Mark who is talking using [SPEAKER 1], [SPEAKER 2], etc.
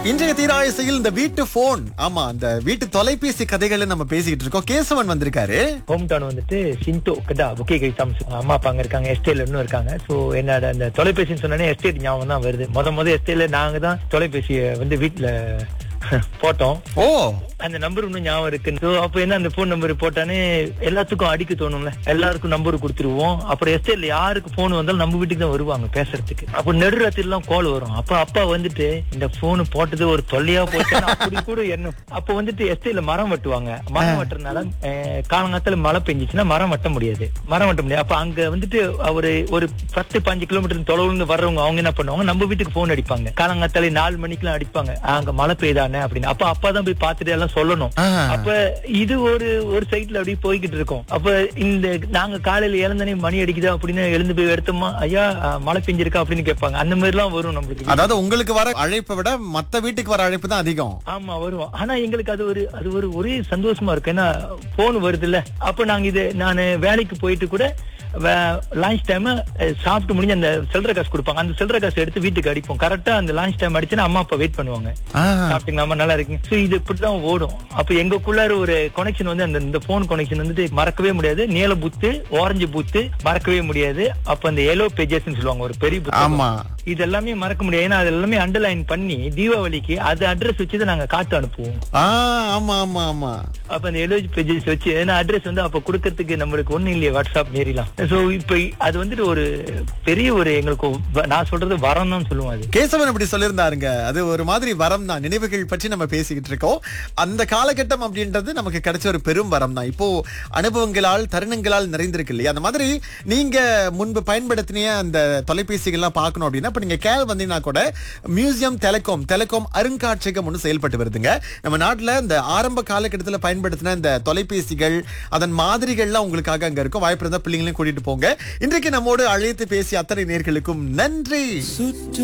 [SPEAKER 1] இன்றைய தீராயசையில் இந்த வீட்டு போன் ஆமா அந்த வீட்டு தொலைபேசி கதைகளை நம்ம பேசிக்கிட்டு இருக்கோம் கேசவன் வந்திருக்காரு
[SPEAKER 2] ஹோம் டவுன் வந்துட்டு சிண்டோ கடா புக்கே கை சாம்ஸ் அம்மா அப்பா அங்க இருக்காங்க எஸ்டேட்ல இன்னும் இருக்காங்க சோ என்னோட அந்த தொலைபேசின்னு சொன்னோன்னே எஸ்டேட் ஞாபகம் தான் வருது முத முத எஸ்டேட்ல நாங்க தான் தொலைபேசியை வந்து வீட்டுல போட்டோம்
[SPEAKER 1] ஓ
[SPEAKER 2] அந்த நம்பர் இன்னும் ஞாபகம் இருக்கு சோ அப்ப என்ன அந்த போன் நம்பர் போட்டானே எல்லாத்துக்கும் அடிக்க தோணும்ல எல்லாருக்கும் நம்பர் கொடுத்துருவோம் அப்புறம் எஸ்டேட்ல யாருக்கு போன் வந்தாலும் நம்ம வீட்டுக்கு தான் வருவாங்க பேசுறதுக்கு அப்ப நடுராத்திரி எல்லாம் கால் வரும் அப்ப அப்பா வந்துட்டு இந்த போன் போட்டது ஒரு தொல்லையா போச்சு அப்படி கூட எண்ணம் அப்ப வந்துட்டு எஸ்டேட்ல மரம் வெட்டுவாங்க மரம் வெட்டுறதுனால அஹ், காலங்காலத்துல மழை பெஞ்சிச்சுன்னா மரம் வெட்ட முடியாது மரம் வெட்ட முடியாது அப்ப அங்க வந்துட்டு ஒரு ஒரு பத்து பாஞ்சு கிலோமீட்டர் தொலைவுல இருந்து வர்றவங்க அவங்க என்ன பண்ணுவாங்க நம்ம வீட்டுக்கு போன் அடிப்பாங்க காலங்காத்தாலே நாலு மணிக்கெல்லாம் அடிப்பாங்க அங்க மழை பெய்தானே அப்படின்னு அப்ப அப்பா தான் போய் பார்த்துட்டு எல்லாம் சொல்லணும்
[SPEAKER 1] ஆஹா.
[SPEAKER 2] அப்ப இது ஒரு ஒரு சைட்ல அப்படியே போய்கிட்டு இருக்கோம் அப்ப இந்த நாங்க காலையில இழந்தனே மணி அடிக்குதா அப்படின்னு எழுந்து போய் எடுத்தோமா ஐயா அஹ், மழை பெஞ்சிருக்கா அப்படின்னு கேட்பாங்க அந்த மாதிரி எல்லாம் வரும் நம்மளுக்கு
[SPEAKER 1] அதாவது உங்களுக்கு வர அழைப்பை விட மத்த வீட்டுக்கு வர அழைப்பு தான் அதிகம்
[SPEAKER 2] ஆமா வருவோம் ஆனா எங்களுக்கு அது ஒரு அது ஒரு ஒரே சந்தோஷமா இருக்கு ஏன்னா போன் வருது இல்ல அப்ப நாங்க இது நான் வேலைக்கு போயிட்டு கூட லான்ச் டைம் சாப்பிட்டு முடிஞ்சு அந்த சில்லற காசு கொடுப்பாங்க அந்த சில்லற காசு எடுத்து வீட்டுக்கு அடிப்போம் கரெக்டா அந்த லான்ச் டைம் அடிச்சுன்னா அம்மா அப்பா வெயிட் பண்ணுவாங்க
[SPEAKER 1] ஆஹா.
[SPEAKER 2] சாப்பிட்டீங்களா அம்மா, நல்லா இருக்கு சோ இது இப்படிதான் ஓடும் அப்ப எங்களுக்குள்ளார ஒரு கனெக்ஷன் வந்து அந்த இந்த போன் கனெக்ஷன் வந்துட்டு மறக்கவே முடியாது நீல புத்து ஆரஞ்சு புத்து மறக்கவே முடியாது அப்ப அந்த எல்லோ பேஜஸ் சொல்லுவாங்க ஒரு பெரிய புத்தகம்.
[SPEAKER 1] ஆமா
[SPEAKER 2] இது எல்லாமே மறக்க முடியாது ஏன்னா அது எல்லாமே அண்டர்லைன் பண்ணி தீபாவளிக்கு அது அட்ரஸ் வச்சு தான் நாங்க காட்டு அனுப்புவோம்
[SPEAKER 1] ஆ ஆமா ஆமா ஆமா
[SPEAKER 2] அப்ப அந்த எலோஜி பேஜஸ் வச்சு ஏன்னா அட்ரஸ் வந்து அப்ப கொடுக்கறதுக்கு நம்மளுக்கு ஒண்ணு இல்லையே வாட்ஸ்அப் நேரிலாம் சோ இப்ப அது வந்துட்டு ஒரு பெரிய ஒரு எங்களுக்கு வ- நான் சொல்றது வரம் தான் சொல்லுவோம் அது
[SPEAKER 1] கேசவன் இப்படி சொல்லியிருந்தாருங்க அது ஒரு மாதிரி வரம் தான் நினைவுகள் பற்றி நம்ம பேசிக்கிட்டு இருக்கோம் அந்த காலகட்டம் அப்படின்றது நமக்கு கிடைச்ச ஒரு பெரும் வரம் தான் இப்போ அனுபவங்களால் தருணங்களால் நிறைந்திருக்கு இல்லையா அந்த மாதிரி நீங்க முன்பு பயன்படுத்தின அந்த தொலைபேசிகள்லாம் பார்க்கணும் அப்படின்னா இப்ப நீங்க கேள் வந்தீங்கன்னா கூட மியூசியம் டெலிகாம் டெலிகாம் அருங்காட்சியகம் ஒன்று செயல்பட்டு வருதுங்க நம்ம நாட்டுல இந்த ஆரம்ப காலகட்டத்தில் பயன்படுத்தின இந்த தொலைபேசிகள் அதன் மாதிரிகள்லாம் உங்களுக்காக அங்க இருக்கும் வாய்ப்பு இருந்தா பிள்ளைங்களையும் கூட்டிட்டு போங்க இன்றைக்கு நம்மோடு அழைத்து பேசிய அத்தனை நேர்களுக்கும் நன்றி